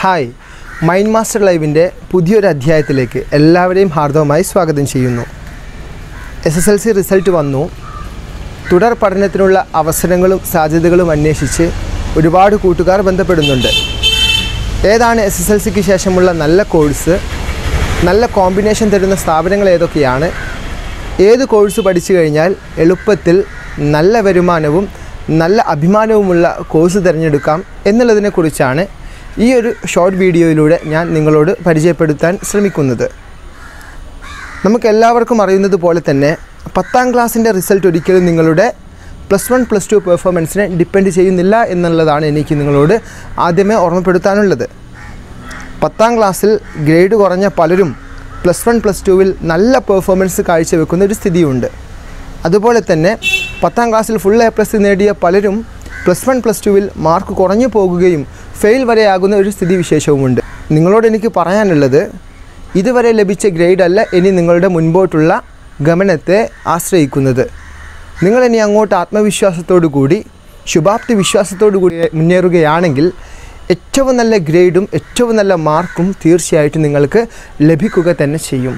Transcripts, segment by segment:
hi mind master ലൈവിൻ്റെ പുതിയൊരു അധ്യായത്തിലേക്ക് എല്ലാവരെയും ഹാർദവമായി സ്വാഗതം ചെയ്യുന്നു S S L C result വന്നു തുടർ പഠനത്തിനുള്ള അവസരങ്ങളും സാധ്യതകളും അന്വേഷിച്ച് ഒരുപാട് കൂട്ടുകാർ ബന്ധപ്പെടുന്നുണ്ട് ഏതാണ് എസ് എസ് എൽ സിക്ക് ശേഷമുള്ള നല്ല കോഴ്സ് നല്ല കോമ്പിനേഷൻ തരുന്ന സ്ഥാപനങ്ങൾ ഏതൊക്കെയാണ് ഏത് കോഴ്സ് പഠിച്ചു കഴിഞ്ഞാൽ എളുപ്പത്തിൽ നല്ല വരുമാനവും നല്ല അഭിമാനവുമുള്ള കോഴ്സ് തിരഞ്ഞെടുക്കാം എന്നുള്ളതിനെക്കുറിച്ചാണ് ഈ ഒരു ഷോർട്ട് വീഡിയോയിലൂടെ ഞാൻ നിങ്ങളോട് പരിചയപ്പെടുത്താൻ ശ്രമിക്കുന്നത് നമുക്ക് എല്ലാവർക്കും അറിയുന്നത് പോലെ തന്നെ പത്താം ക്ലാസ്സിൻ്റെ റിസൾട്ട് ഒരിക്കലും നിങ്ങളുടെ പ്ലസ് വൺ പ്ലസ് ടു പെർഫോമൻസിനെ ഡിപ്പെൻഡ് ചെയ്യുന്നില്ല എന്നുള്ളതാണ് എനിക്ക് നിങ്ങളോട് ആദ്യമേ ഓർമ്മപ്പെടുത്താനുള്ളത് പത്താം ക്ലാസ്സിൽ ഗ്രേഡ് കുറഞ്ഞ പലരും പ്ലസ് വൺ പ്ലസ് ടുവിൽ നല്ല പെർഫോമൻസ് കാഴ്ചവെക്കുന്ന ഒരു സ്ഥിതിയുണ്ട് അതുപോലെ തന്നെ പത്താം ക്ലാസ്സിൽ ഫുൾ എ പ്ലസ് നേടിയ പലരും പ്ലസ് വൺ പ്ലസ് ടുവിൽ മാർക്ക് കുറഞ്ഞു പോകുകയും ഫെയിൽ വരെയാകുന്ന ഒരു സ്ഥിതി വിശേഷവുമുണ്ട് നിങ്ങളോട് എനിക്ക് പറയാനുള്ളത് ഇതുവരെ ലഭിച്ച ഗ്രേഡ് അല്ല ഇനി നിങ്ങളുടെ മുൻപോട്ടുള്ള ഗമനത്തെ ആശ്രയിക്കുന്നത് നിങ്ങൾ ഇനി അങ്ങോട്ട് ആത്മവിശ്വാസത്തോടു കൂടി ശുഭാപ്തി വിശ്വാസത്തോടു കൂടി മുന്നേറുകയാണെങ്കിൽ ഏറ്റവും നല്ല ഗ്രേഡും ഏറ്റവും നല്ല മാർക്കും തീർച്ചയായിട്ടും നിങ്ങൾക്ക് ലഭിക്കുക തന്നെ ചെയ്യും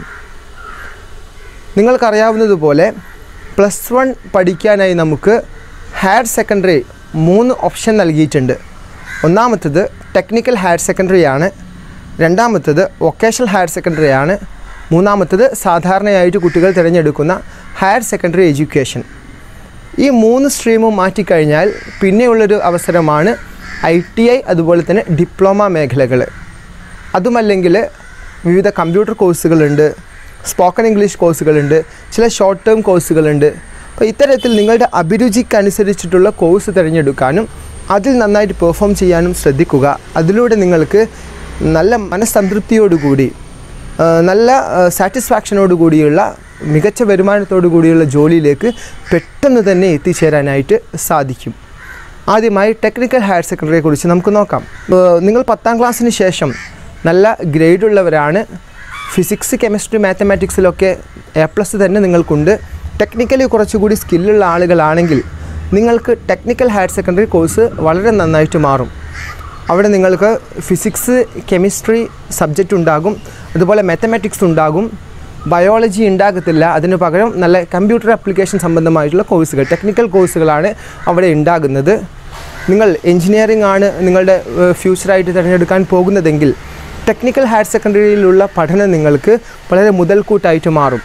നിങ്ങൾക്കറിയാവുന്നതുപോലെ പ്ലസ് വൺ പഠിക്കാനായി നമുക്ക് ഹയർ സെക്കൻഡറി മൂന്ന് ഓപ്ഷൻ നൽകിയിട്ടുണ്ട് ഒന്നാമത്തത് ടെക്നിക്കൽ ഹയർ സെക്കൻഡറി ആണ് രണ്ടാമത്തത് വൊക്കേഷണൽ ഹയർ സെക്കൻഡറി ആണ് മൂന്നാമത്തത് സാധാരണയായിട്ട് കുട്ടികൾ തിരഞ്ഞെടുക്കുന്ന ഹയർ സെക്കൻഡറി എഡ്യൂക്കേഷൻ ഈ മൂന്ന് സ്ട്രീമും മാറ്റിക്കഴിഞ്ഞാൽ പിന്നെയുള്ളൊരു അവസരമാണ് ഐ ടി ഐ അതുപോലെ തന്നെ ഡിപ്ലോമ മേഖലകൾ അതുമല്ലെങ്കിൽ വിവിധ കമ്പ്യൂട്ടർ കോഴ്സുകളുണ്ട് സ്പോക്കൺ ഇംഗ്ലീഷ് കോഴ്സുകളുണ്ട് ചില ഷോർട്ട് ടേം കോഴ്സുകളുണ്ട് അപ്പോൾ ഇത്തരത്തിൽ നിങ്ങളുടെ അഭിരുചിക്കനുസരിച്ചിട്ടുള്ള കോഴ്സ് തിരഞ്ഞെടുക്കാനും അതിൽ നന്നായിട്ട് പെർഫോം ചെയ്യാനും ശ്രദ്ധിക്കുക അതിലൂടെ നിങ്ങൾക്ക് നല്ല മനസ്സംതൃപ്തിയോടുകൂടി ആ, നല്ല സാറ്റിസ്ഫാക്ഷനോട് കൂടിയുള്ള മികച്ച വരുമാനത്തോടു കൂടിയുള്ള ജോലിയിലേക്ക് പെട്ടെന്ന് തന്നെ എത്തിച്ചേരാനായിട്ട് സാധിക്കും ആദ്യമായി ടെക്നിക്കൽ ഹയർ സെക്കൻഡറിയെ കുറിച്ച് നമുക്ക് നോക്കാം ഏഹ് നിങ്ങൾ പത്താം ക്ലാസ്സിന് ശേഷം നല്ല ഗ്രേഡ് ഉള്ളവരാണ് ഫിസിക്സ് കെമിസ്ട്രി മാത്തമാറ്റിക്സിലൊക്കെ എ പ്ലസ് തന്നെ നിങ്ങൾക്കുണ്ട് ടെക്നിക്കലി കുറച്ചുകൂടി സ്കില്ലുള്ള ആളുകളാണെങ്കിൽ നിങ്ങൾക്ക് ടെക്നിക്കൽ ഹയർ സെക്കൻഡറി കോഴ്സ് വളരെ നന്നായിട്ട് മാറും അവിടെ നിങ്ങൾക്ക് ഫിസിക്സ് കെമിസ്ട്രി സബ്ജക്റ്റ് ഉണ്ടാകും അതുപോലെ മാത്തമാറ്റിക്സ് ഉണ്ടാകും ബയോളജി ഉണ്ടാകത്തില്ല അതിന് പകരം നല്ല കമ്പ്യൂട്ടർ ആപ്ലിക്കേഷൻ സംബന്ധമായിട്ടുള്ള കോഴ്സുകൾ ടെക്നിക്കൽ കോഴ്സുകളാണ് അവിടെ ഉണ്ടാകുന്നത് നിങ്ങൾ എൻജിനീയറിംഗ് ആണ് നിങ്ങളുടെ ഏഹ്, ഫ്യൂച്ചറായിട്ട് തിരഞ്ഞെടുക്കാൻ പോകുന്നതെങ്കിൽ ടെക്നിക്കൽ ഹയർ സെക്കൻഡറിയിലുള്ള പഠനം നിങ്ങൾക്ക് വളരെ മുതൽക്കൂട്ടായിട്ട് മാറും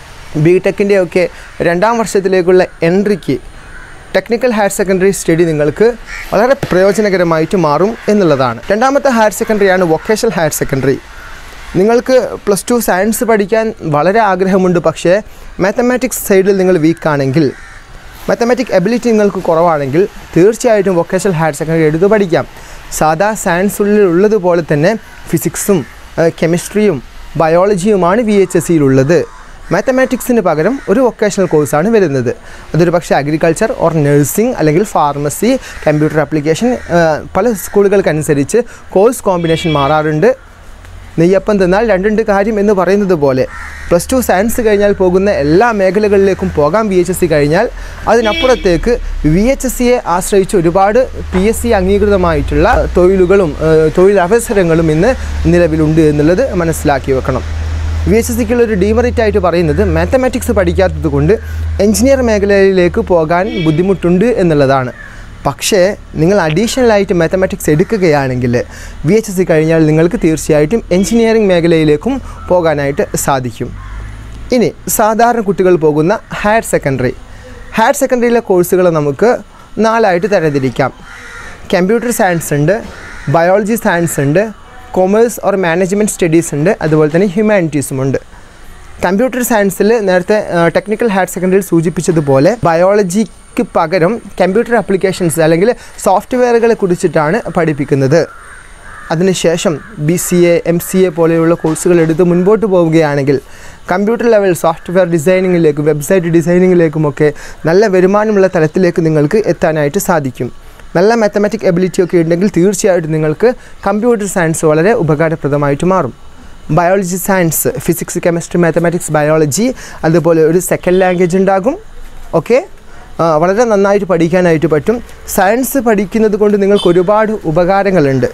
ബി ടെക്കിൻ്റെയൊക്കെ രണ്ടാം വർഷത്തിലേക്കുള്ള എൻട്രിക്ക് ടെക്നിക്കൽ ഹയർ സെക്കൻഡറി സ്റ്റഡി നിങ്ങൾക്ക് വളരെ പ്രയോജനകരമായിട്ട് മാറും എന്നുള്ളതാണ് രണ്ടാമത്തെ ഹയർ സെക്കൻഡറിയാണ് വൊക്കേഷണൽ ഹയർ സെക്കൻഡറി നിങ്ങൾക്ക് പ്ലസ് ടു സയൻസ് പഠിക്കാൻ വളരെ ആഗ്രഹമുണ്ട് പക്ഷേ മാത്തമാറ്റിക്സ് സൈഡിൽ നിങ്ങൾ വീക്കാണെങ്കിൽ മാത്തമാറ്റിക് എബിലിറ്റി നിങ്ങൾക്ക് കുറവാണെങ്കിൽ തീർച്ചയായിട്ടും വൊക്കേഷണൽ ഹയർ സെക്കൻഡറി എടുത്ത് പഠിക്കാം സാധാ സയൻസ് ഉള്ളിൽ ഉള്ളതുപോലെ തന്നെ ഫിസിക്സും കെമിസ്ട്രിയും ബയോളജിയുമാണ് വി എച്ച് എസ് സിയിലുള്ളത് മാത്തമാറ്റിക്സിന് പകരം ഒരു വൊക്കേഷണൽ കോഴ്സാണ് വരുന്നത് അതൊരു പക്ഷേ അഗ്രികൾച്ചർ ഓർ നഴ്സിംഗ് അല്ലെങ്കിൽ ഫാർമസി കമ്പ്യൂട്ടർ ആപ്ലിക്കേഷൻ പല സ്കൂളുകൾക്കനുസരിച്ച് കോഴ്സ് കോമ്പിനേഷൻ മാറാറുണ്ട് നെയ്യപ്പം തിന്നാൽ രണ്ടുണ്ട് കാര്യം എന്ന് പറയുന്നത് പോലെ പ്ലസ് ടു സയൻസ് കഴിഞ്ഞാൽ പോകുന്ന എല്ലാ മേഖലകളിലേക്കും പോകാം വി എച്ച് എസ് സി കഴിഞ്ഞാൽ അതിനപ്പുറത്തേക്ക് വി എച്ച് എസ് സിയെ ആശ്രയിച്ച് ഒരുപാട് പി എസ് സി അംഗീകൃതമായിട്ടുള്ള തൊഴിലുകളും ഏഹ്, തൊഴിലവസരങ്ങളും ഇന്ന് നിലവിലുണ്ട് എന്നുള്ളത് മനസ്സിലാക്കി വെക്കണം വി എച്ച് എസ് സിക്കുള്ള ഒരു ഡീമെറിറ്റ് ആയിട്ട് പറയുന്നത് മാത്തമാറ്റിക്സ് പഠിക്കാത്തത് കൊണ്ട് എഞ്ചിനീയർ മേഖലയിലേക്ക് പോകാൻ ബുദ്ധിമുട്ടുണ്ട് എന്നുള്ളതാണ് പക്ഷേ നിങ്ങൾ അഡീഷണൽ ആയിട്ട് മാത്തമാറ്റിക്സ് എടുക്കുകയാണെങ്കിൽ വി എച്ച് എസ് സി കഴിഞ്ഞാൽ നിങ്ങൾക്ക് തീർച്ചയായിട്ടും എഞ്ചിനീയറിംഗ് മേഖലയിലേക്കും പോകാനായിട്ട് സാധിക്കും ഇനി സാധാരണ കുട്ടികൾ പോകുന്ന ഹയർ സെക്കൻഡറി ഹയർ സെക്കൻഡറിയിലെ കോഴ്സുകൾ നമുക്ക് നാലായിട്ട് തരംതിരിക്കാം കമ്പ്യൂട്ടർ സയൻസ് ഉണ്ട് ബയോളജി സയൻസ് ഉണ്ട് കൊമേഴ്സ് ഓർ മാനേജ്മെൻറ്റ് സ്റ്റഡീസ് ഉണ്ട് അതുപോലെ തന്നെ ഹ്യൂമാനിറ്റീസും ഉണ്ട് കമ്പ്യൂട്ടർ സയൻസിൽ നേരത്തെ ടെക്നിക്കൽ ഹയർ സെക്കൻഡറിയിൽ സൂചിപ്പിച്ചതുപോലെ ബയോളജിക്ക് പകരം കമ്പ്യൂട്ടർ ആപ്ലിക്കേഷൻസ് അല്ലെങ്കിൽ സോഫ്റ്റ്വെയറുകളെ കുറിച്ചിട്ടാണ് പഠിപ്പിക്കുന്നത് അതിനുശേഷം B C A M C A പോലെയുള്ള കോഴ്സുകൾ എടുത്ത് മുൻപോട്ട് പോവുകയാണെങ്കിൽ കമ്പ്യൂട്ടർ ലെവൽ സോഫ്റ്റ്വെയർ ഡിസൈനിങ്ങിലേക്കും വെബ്സൈറ്റ് ഡിസൈനിങ്ങിലേക്കുമൊക്കെ നല്ല വരുമാനമുള്ള തലത്തിലേക്ക് നിങ്ങൾക്ക് എത്താനായിട്ട് സാധിക്കും നല്ല മാത്തമാറ്റിക് എബിലിറ്റി ഒക്കെ ഉണ്ടെങ്കിൽ തീർച്ചയായിട്ടും നിങ്ങൾക്ക് കമ്പ്യൂട്ടർ സയൻസ് വളരെ ഉപകാരപ്രദമായിട്ട് മാറും biology science physics chemistry mathematics biology അതുപോലെ ഒരു സെക്കൻഡ് ലാംഗ്വേജ് ഉണ്ടാകും ഓക്കെ വളരെ നന്നായിട്ട് പഠിക്കാനായിട്ട് പറ്റും സയൻസ് പഠിക്കുന്നത് കൊണ്ട് നിങ്ങൾക്ക് ഒരുപാട് ഉപകാരങ്ങളുണ്ട്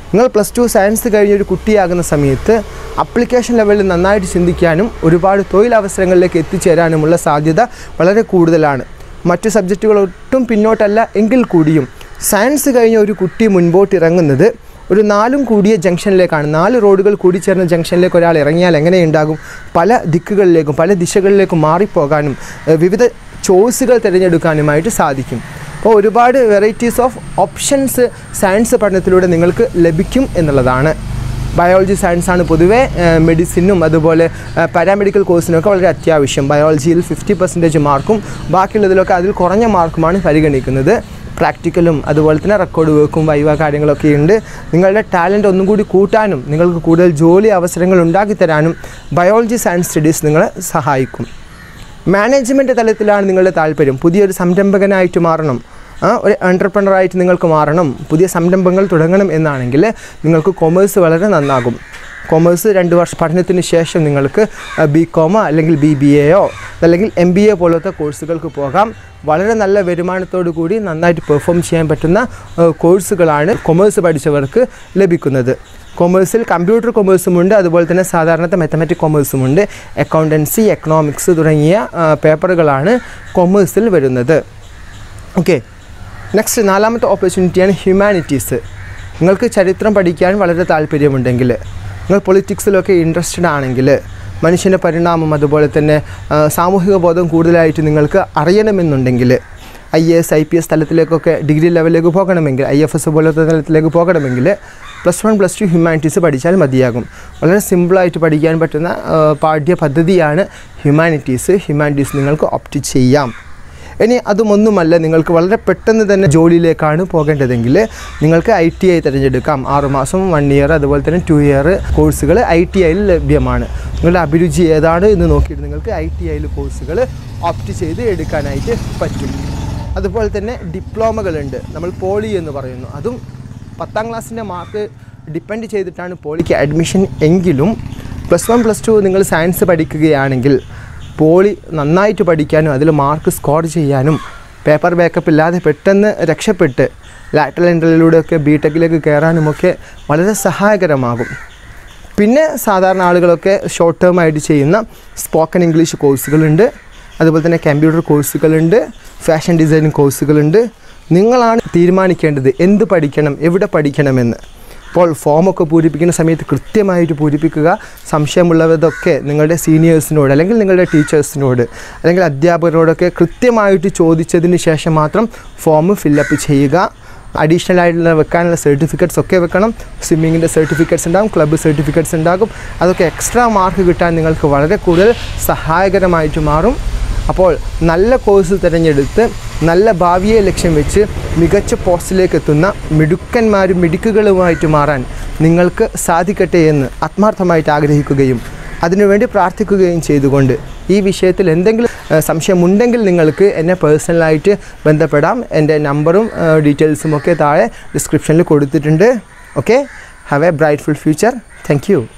നിങ്ങൾ പ്ലസ് ടു സയൻസ് കഴിഞ്ഞ ഒരു കുട്ടിയാകുന്ന സമയത്ത് അപ്ലിക്കേഷൻ ലെവലിൽ നന്നായിട്ട് ചിന്തിക്കാനും ഒരുപാട് തൊഴിലവസരങ്ങളിലേക്ക് എത്തിച്ചേരാനുമുള്ള സാധ്യത വളരെ കൂടുതലാണ് മറ്റു സബ്ജക്റ്റുകൾ ഒട്ടും പിന്നോട്ടല്ല എങ്കിൽ കൂടിയും സയൻസ് കഴിഞ്ഞ ഒരു കുട്ടി മുൻപോട്ട് ഇറങ്ങുന്നത് ഒരു നാലും കൂടിയ ജംഗ്ഷനിലേക്കാണ് നാല് റോഡുകൾ കൂടിച്ചേർന്ന ജംഗ്ഷനിലേക്ക് ഒരാൾ ഇറങ്ങിയാൽ എങ്ങനെയുണ്ടാകും പല ദിക്കുകളിലേക്കും പല ദിശകളിലേക്കും മാറിപ്പോകാനും ഏഹ് വിവിധ ചോയ്സുകൾ തിരഞ്ഞെടുക്കാനുമായിട്ട് സാധിക്കും അപ്പോൾ ഒരുപാട് വെറൈറ്റീസ് ഓഫ് ഓപ്ഷൻസ് സയൻസ് പഠനത്തിലൂടെ നിങ്ങൾക്ക് ലഭിക്കും എന്നുള്ളതാണ് ബയോളജി സയൻസാണ് പൊതുവേ ഏഹ് മെഡിസിനും അതുപോലെ ഏഹ് പാരാമെഡിക്കൽ കോഴ്സിനൊക്കെ വളരെ അത്യാവശ്യം ബയോളജിയിൽ ഫിഫ്റ്റി പെർസെൻറ്റേജ് മാർക്കും ബാക്കിയുള്ളതിലൊക്കെ അതിൽ കുറഞ്ഞ മാർക്കുമാണ് പരിഗണിക്കുന്നത് പ്രാക്ടിക്കലും അതുപോലെ തന്നെ റെക്കോർഡ് വർക്കും വൈവ കാര്യങ്ങളൊക്കെ ഉണ്ട് നിങ്ങളുടെ ടാലൻറ്റ് ഒന്നും കൂടി കൂട്ടാനും നിങ്ങൾക്ക് കൂടുതൽ ജോലി അവസരങ്ങൾ ഉണ്ടാക്കി തരാനും ബയോളജി സയൻസ് സ്റ്റഡീസ് നിങ്ങളെ സഹായിക്കും മാനേജ്മെൻറ്റ് തലത്തിലാണ് നിങ്ങളുടെ താല്പര്യം പുതിയൊരു സംരംഭകനായിട്ട് മാറണം ആ, ഒരു എൻ്റർപ്രണറായിട്ട് നിങ്ങൾക്ക് മാറണം പുതിയ സംരംഭങ്ങൾ തുടങ്ങണം എന്നാണെങ്കിൽ നിങ്ങൾക്ക് കൊമേഴ്സ് വളരെ നന്നാകും കൊമേഴ്സ് രണ്ട് വർഷ പഠനത്തിന് ശേഷം നിങ്ങൾക്ക് ബി കോമോ അല്ലെങ്കിൽ ബി ബി എയോ അല്ലെങ്കിൽ എം ബി എ പോലത്തെ കോഴ്സുകൾക്ക് പോകാം വളരെ നല്ല വരുമാനത്തോടു കൂടി നന്നായിട്ട് പെർഫോം ചെയ്യാൻ പറ്റുന്ന ഏഹ്, കോഴ്സുകളാണ് കൊമേഴ്സ് പഠിച്ചവർക്ക് ലഭിക്കുന്നത് കൊമേഴ്സിൽ കമ്പ്യൂട്ടർ കൊമേഴ്സുമുണ്ട് അതുപോലെ തന്നെ സാധാരണത്തെ മാത്തമാറ്റിക് കൊമേഴ്സുമുണ്ട് അക്കൗണ്ടൻസി എക്കണോമിക്സ് തുടങ്ങിയ ആ, പേപ്പറുകളാണ് കൊമേഴ്സിൽ വരുന്നത് ഓക്കെ നെക്സ്റ്റ് നാലാമത്തെ ഓപ്പർച്യൂണിറ്റിയാണ് ഹ്യൂമാനിറ്റീസ് നിങ്ങൾക്ക് ചരിത്രം പഠിക്കാൻ വളരെ താല്പര്യമുണ്ടെങ്കിൽ നിങ്ങൾ പൊളിറ്റിക്സിലൊക്കെ ഇൻട്രസ്റ്റഡ് ആണെങ്കിൽ മനുഷ്യൻ്റെ പരിണാമം അതുപോലെ തന്നെ ആ, സാമൂഹിക ബോധം കൂടുതലായിട്ട് നിങ്ങൾക്ക് അറിയണമെന്നുണ്ടെങ്കിൽ I A S I P S തലത്തിലേക്കൊക്കെ ഡിഗ്രി ലെവലിലേക്ക് പോകണമെങ്കിൽ ഐ എഫ് എസ് പോലത്തെ തലത്തിലേക്ക് പോകണമെങ്കിൽ plus one plus two humanities പഠിച്ചാൽ മതിയാകും വളരെ സിമ്പിളായിട്ട് പഠിക്കാൻ പറ്റുന്ന ആ, പാഠ്യ പദ്ധതിയാണ് ഹ്യൂമാനിറ്റീസ് ഹ്യൂമാനിറ്റീസ് നിങ്ങൾക്ക് ഓപ്റ്റ് ചെയ്യാം ഇനി അതുമൊന്നുമല്ല നിങ്ങൾക്ക് വളരെ പെട്ടെന്ന് തന്നെ ജോലിയിലേക്കാണ് പോകേണ്ടതെങ്കിൽ നിങ്ങൾക്ക് ഐ ടി ഐ തിരഞ്ഞെടുക്കാം ആറുമാസം വൺ ഇയർ അതുപോലെ തന്നെ ടു ഇയർ കോഴ്സുകൾ ഐ ടി ഐയിൽ ലഭ്യമാണ് നിങ്ങളുടെ അഭിരുചി ഏതാണ് എന്ന് നോക്കിയിട്ട് നിങ്ങൾക്ക് ഐ ടി ഐയിൽ കോഴ്സുകൾ ഓപ്റ്റ് ചെയ്ത് എടുക്കാനായിട്ട് പറ്റും അതുപോലെ തന്നെ ഡിപ്ലോമകളുണ്ട് നമ്മൾ പോളി എന്ന് പറയുന്നു അതും പത്താം ക്ലാസ്സിൻ്റെ മാർക്ക് ഡിപ്പെൻഡ് ചെയ്തിട്ടാണ് പോളിക്ക് അഡ്മിഷൻ എങ്കിലും പ്ലസ് വൺ പ്ലസ് ടു നിങ്ങൾ സയൻസ് പഠിക്കുകയാണെങ്കിൽ പോളി നന്നായിട്ട് പഠിക്കാനും അതിൽ മാർക്ക് സ്കോർ ചെയ്യാനും പേപ്പർ ബാക്കപ്പ് ഇല്ലാതെ പെട്ടെന്ന് രക്ഷപ്പെട്ട് ലാറ്ററൽ എൻട്രലിലൂടെയൊക്കെ ബി ടെക്കിലേക്ക് കയറാനുമൊക്കെ വളരെ സഹായകരമാകും പിന്നെ സാധാരണ ആളുകളൊക്കെ ഷോർട്ട് ടേം ആയിട്ട് ചെയ്യുന്ന സ്പോക്കൺ ഇംഗ്ലീഷ് കോഴ്സുകളുണ്ട് അതുപോലെ തന്നെ കമ്പ്യൂട്ടർ കോഴ്സുകളുണ്ട് ഫാഷൻ ഡിസൈനിങ് കോഴ്സുകളുണ്ട് നിങ്ങളാണ് തീരുമാനിക്കേണ്ടത് എന്ത് പഠിക്കണം എവിടെ പഠിക്കണമെന്ന് അപ്പോൾ ഫോമൊക്കെ പൂരിപ്പിക്കുന്ന സമയത്ത് കൃത്യമായിട്ട് പൂരിപ്പിക്കുക സംശയമുള്ളവരതൊക്കെ നിങ്ങളുടെ സീനിയേഴ്സിനോട് അല്ലെങ്കിൽ നിങ്ങളുടെ ടീച്ചേഴ്സിനോട് അല്ലെങ്കിൽ അധ്യാപകരോടൊക്കെ കൃത്യമായിട്ട് ചോദിച്ചതിന് ശേഷം മാത്രം ഫോം ഫില്ലപ്പ് ചെയ്യുക അഡീഷണൽ ആയിട്ടുള്ള വെക്കാനുള്ള സർട്ടിഫിക്കറ്റ്സ് ഒക്കെ വെക്കണം സ്വിമ്മിങ്ങിൻ്റെ സർട്ടിഫിക്കറ്റ്സ് ഉണ്ടാകും ക്ലബ്ബ് സർട്ടിഫിക്കറ്റ്സ് ഉണ്ടാകും അതൊക്കെ എക്സ്ട്രാ മാർക്ക് കിട്ടാൻ നിങ്ങൾക്ക് വളരെ കൂടുതൽ സഹായകരമായിട്ട് മാറും അപ്പോൾ നല്ല കോഴ്സ് തിരഞ്ഞെടുത്ത് നല്ല ഭാവിയെ ലക്ഷ്യം വെച്ച് മികച്ച പോസ്റ്റിലേക്ക് എത്തുന്ന മിടുക്കന്മാരും മിടുക്കുകളുമായിട്ട് മാറാൻ നിങ്ങൾക്ക് സാധിക്കട്ടെ എന്ന് ആത്മാർത്ഥമായിട്ട് ആഗ്രഹിക്കുകയും അതിനുവേണ്ടി പ്രാർത്ഥിക്കുകയും ചെയ്തുകൊണ്ട് ഈ വിഷയത്തിൽ എന്തെങ്കിലും ഏഹ്, സംശയമുണ്ടെങ്കിൽ നിങ്ങൾക്ക് എന്നെ പേഴ്സണലായിട്ട് ബന്ധപ്പെടാം എൻ്റെ നമ്പറും ഏഹ്, ഡീറ്റെയിൽസും ഒക്കെ താഴെ ഡിസ്ക്രിപ്ഷനിൽ കൊടുത്തിട്ടുണ്ട് okay have a brightful future thank U